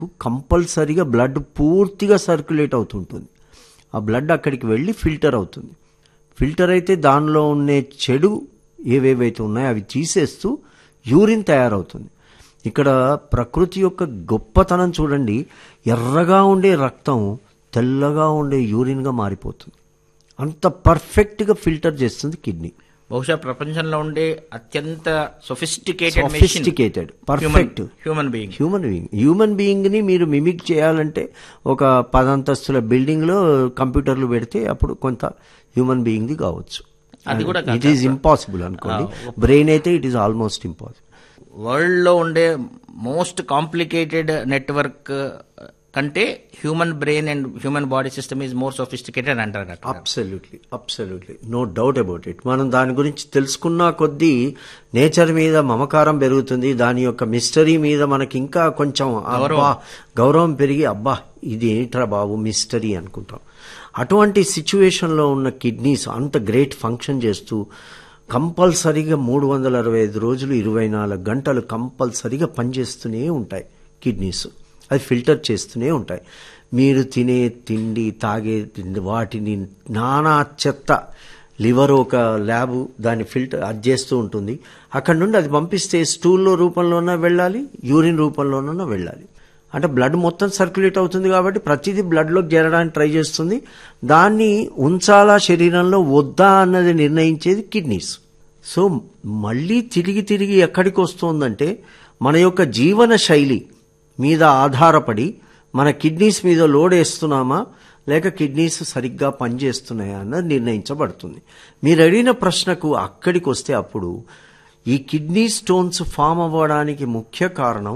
కంపల్సరీగా బ్లడ్ పూర్తిగా సర్క్యులేట్ అవుతుంటుంది ఆ బ్లడ్ అక్కడికి వెళ్ళి ఫిల్టర్ అవుతుంది ఫిల్టర్ అయితే దానిలో ఉండే చెడు ఏవేవైతే ఉన్నాయో అవి తీసేస్తూ యూరిన్ తయారవుతుంది ఇక్కడ ప్రకృతి యొక్క గొప్పతనం చూడండి ఎర్రగా ఉండే రక్తం తెల్లగా ఉండే యూరిన్గా మారిపోతుంది అంత పర్ఫెక్ట్గా ఫిల్టర్ చేస్తుంది కిడ్నీ బహుశా ప్రపంచంలో ఉండే అత్యంత sophisticated sophisticated perfect human being human being human బీయింగ్ని మీరు మిమిక్ చేయాలంటే ఒక పదంతస్తుల బిల్డింగ్లో కంప్యూటర్లు పెడితే అప్పుడు కొంత హ్యూమన్ బీయింగ్ది కావచ్చు అది కూడా ఇట్ ఈస్ ఇంపాసిబుల్ అనుకోండి బ్రెయిన్ అయితే it is almost impossible world లో ఉండే మోస్ట్ కాంప్లికేటెడ్ నెట్వర్క్ కంటే human brain and human body system is more sophisticated అంటారు డాక్టర్ గారు. Absolutely absolutely no doubt about it మనం దాని గురించి తెలుసుకున్న కొద్దీ నేచర్ మీద మమకారం పెరుగుతుంది దాని యొక్క మిస్టరీ మీద మనకి ఇంకా కొంచెం అబ్బా గౌరవం పెరిగి అబ్బా ఇది ఏంట్రా బాబు మిస్టరీ అనుకుంటాం అటువంటి సిచ్యువేషన్లో ఉన్న కిడ్నీస్ అంత గ్రేట్ ఫంక్షన్ చేస్తూ కంపల్సరీగా మూడు వందల అరవై ఐదు రోజులు ఇరవై నాలుగు గంటలు కంపల్సరీగా పనిచేస్తూనే ఉంటాయి కిడ్నీస్ అది ఫిల్టర్ చేస్తూనే ఉంటాయి మీరు తినే తిండి తాగే తిండి వాటిని నానా చెత్త లివర్ ఒక ల్యాబ్ దాన్ని ఫిల్టర్ అది చేస్తూ ఉంటుంది అక్కడ నుండి అది పంపిస్తే స్టూల్లో రూపంలోనే వెళ్ళాలి యూరిన్ రూపంలోనూ వెళ్ళాలి అంటే బ్లడ్ మొత్తం సర్క్యులేట్ అవుతుంది కాబట్టి ప్రతిదీ బ్లడ్లోకి చేరడానికి ట్రై చేస్తుంది దాన్ని ఉంచాలా శరీరంలో వద్దా అన్నది నిర్ణయించేది కిడ్నీస్ సో మళ్ళీ తిరిగి తిరిగి ఎక్కడికి వస్తుందంటే మన యొక్క జీవన శైలి మీద ఆధారపడి మన కిడ్నీస్ మీద లోడ్ వేస్తున్నామా లేక కిడ్నీస్ సరిగ్గా పనిచేస్తున్నాయా అన్నది నిర్ణయించబడుతుంది మీరు అడిగిన ప్రశ్నకు అక్కడికి వస్తే అప్పుడు ఈ కిడ్నీ స్టోన్స్ ఫామ్ అవ్వడానికి ముఖ్య కారణం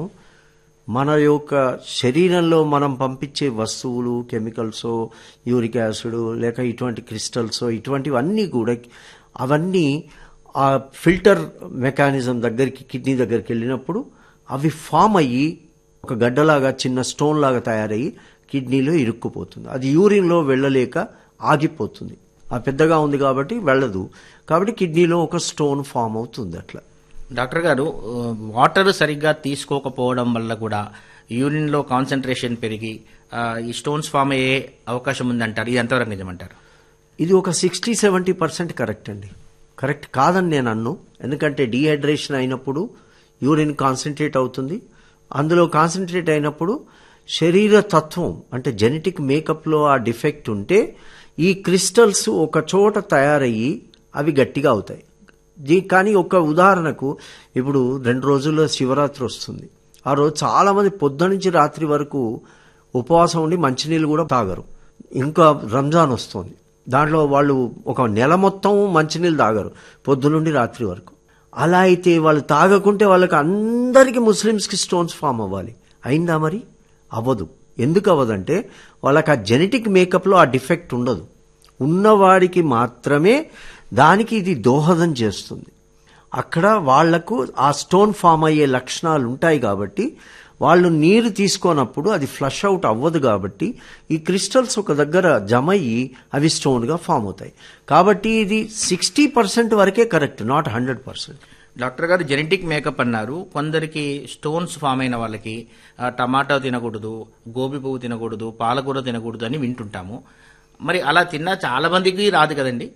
మన యొక్క శరీరంలో మనం పంపించే వస్తువులు కెమికల్స్ యూరిక్ యాసిడ్ లేక ఇటువంటి క్రిస్టల్స్ ఇటువంటివన్నీ కూడా అవన్నీ ఆ ఫిల్టర్ మెకానిజం దగ్గరికి కిడ్నీ దగ్గరికి వెళ్ళినప్పుడు అవి ఫామ్ అయ్యి ఒక గడ్డలాగా చిన్న స్టోన్ లాగా తయారయ్యి కిడ్నీలో ఇరుక్కుపోతుంది అది యూరిన్లో వెళ్ళలేక ఆగిపోతుంది ఆ పెద్దగా ఉంది కాబట్టి వెళ్ళదు కాబట్టి కిడ్నీలో ఒక స్టోన్ ఫామ్ అవుతుంది అట్లా డాక్టర్ గారు వాటర్ సరిగ్గా తీసుకోకపోవడం వల్ల కూడా యూరిన్ లో కాన్సన్ట్రేషన్ పెరిగి ఆ, ఈ స్టోన్స్ ఫామ్ అయ్యే అవకాశం ఉందంటారు ఇది ఎంతవరకు నిజమంటారు ఇది ఒక సిక్స్టీ సెవెంటీ పర్సెంట్ కరెక్ట్ అండి కరెక్ట్ కాదని నేను అన్ను ఎందుకంటే డీహైడ్రేషన్ అయినప్పుడు యూరిన్ కాన్సన్ట్రేట్ అవుతుంది అందులో కాన్సన్ట్రేట్ అయినప్పుడు శరీర తత్వం అంటే జెనెటిక్ మేకప్లో ఆ డిఫెక్ట్ ఉంటే ఈ క్రిస్టల్స్ ఒక చోట తయారయ్యి అవి గట్టిగా అవుతాయి దీ కానీ ఒక ఉదాహరణకు ఇప్పుడు రెండు రోజుల్లో శివరాత్రి వస్తుంది ఆ రోజు చాలా మంది పొద్దు నుంచి రాత్రి వరకు ఉపవాసం ఉండి మంచినీళ్ళు కూడా తాగరు ఇంకా రంజాన్ వస్తుంది దాంట్లో వాళ్ళు ఒక నెల మొత్తం మంచినీళ్ళు తాగరు పొద్దునుండి రాత్రి వరకు అలా అయితే వాళ్ళు తాగకుంటే వాళ్ళకి అందరికీ ముస్లిమ్స్కి స్టోన్స్ ఫామ్ అవ్వాలి అయిందా మరి అవ్వదు ఎందుకు అవ్వదంటే వాళ్ళకి ఆ జెనెటిక్ మేకప్లో ఆ డిఫెక్ట్ ఉండదు ఉన్నవాడికి మాత్రమే దానికి ఇది దోహదం చేస్తుంది అక్కడ వాళ్లకు ఆ స్టోన్ ఫామ్ అయ్యే లక్షణాలు ఉంటాయి కాబట్టి వాళ్ళు నీరు తీసుకోనప్పుడు అది ఫ్లష్ అవుట్ అవ్వదు కాబట్టి ఈ క్రిస్టల్స్ ఒక దగ్గర జమ అయ్యి అవి స్టోన్గా ఫామ్ అవుతాయి కాబట్టి ఇది సిక్స్టీ పర్సెంట్ వరకే correct not hundred percent doctor గారు జెనెటిక్ మేకప్ అన్నారు కొందరికి స్టోన్స్ ఫామ్ అయిన వాళ్ళకి ఆ, టమాటా తినకూడదు గోబీ పువ్వు తినకూడదు పాలకూర తినకూడదు అని వింటుంటాము మరి అలా తిన్నా చాలా మందికి రాదు కదండి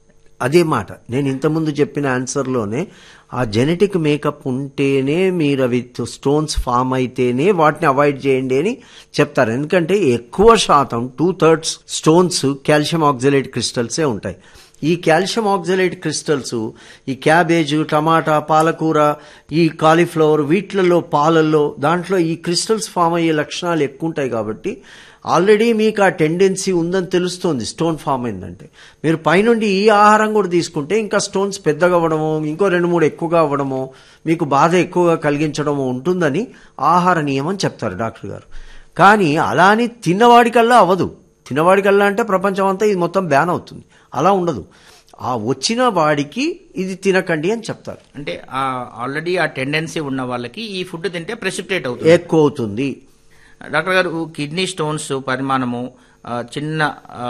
అదే మాట నేను ఇంతకుముందు చెప్పిన ఆన్సర్లోనే ఆ జెనెటిక్ మేకప్ ఉంటేనే మీరు అవి స్టోన్స్ ఫామ్ అయితేనే వాటిని అవాయిడ్ చేయండి అని చెప్తారు ఎందుకంటే ఎక్కువ శాతం two thirds stones calcium oxalate క్రిస్టల్సే ఉంటాయి ఈ కాల్షియం ఆక్సిలేట్ క్రిస్టల్స్ ఈ క్యాబేజ్ టమాటా పాలకూర ఈ కాలీఫ్లవర్ వీటిలలో పాలల్లో దాంట్లో ఈ క్రిస్టల్స్ ఫామ్ అయ్యే లక్షణాలు ఎక్కువ ఉంటాయి కాబట్టి ఆల్రెడీ మీకు ఆ టెండెన్సీ ఉందని తెలుస్తోంది స్టోన్ ఫామ్ అయిందంటే మీరు పైనుండి ఈ ఆహారం కూడా తీసుకుంటే ఇంకా స్టోన్స్ పెద్దగా అవ్వడమో ఇంకో రెండు మూడు ఎక్కువగా అవ్వడమో మీకు బాధ ఎక్కువగా కలిగించడమో ఉంటుందని ఆహార నియమం చెప్తారు డాక్టర్ గారు కానీ అలా అని తిన్నవాడికల్లా అవ్వదు తిన్నవాడికల్లా అంటే ప్రపంచం అంతా ఇది మొత్తం బ్యాన్ అవుతుంది అలా ఉండదు ఆ వచ్చిన వాడికి ఇది తినకండి అని చెప్తారు అంటే ఆల్రెడీ ఆ టెండెన్సీ ఉన్న వాళ్ళకి ఈ ఫుడ్ తింటే ప్రెసిపిటేట్ అవుతుంది ఎక్కువ అవుతుంది డాక్టర్ గారు కిడ్నీ స్టోన్స్ పరిమాణము ఆ, చిన్న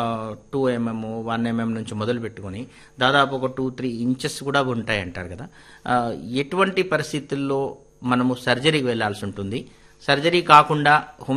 టూ ఎంఎం వన్ ఎంఎం నుంచి మొదలు పెట్టుకొని దాదాపు ఒక టూ త్రీ ఇంచెస్ కూడా ఉంటాయి అంటారు కదా ఆ, ఎటువంటి పరిస్థితుల్లో మనము సర్జరీకి వెళ్లాల్సి ఉంటుంది సర్జరీ కాకుండా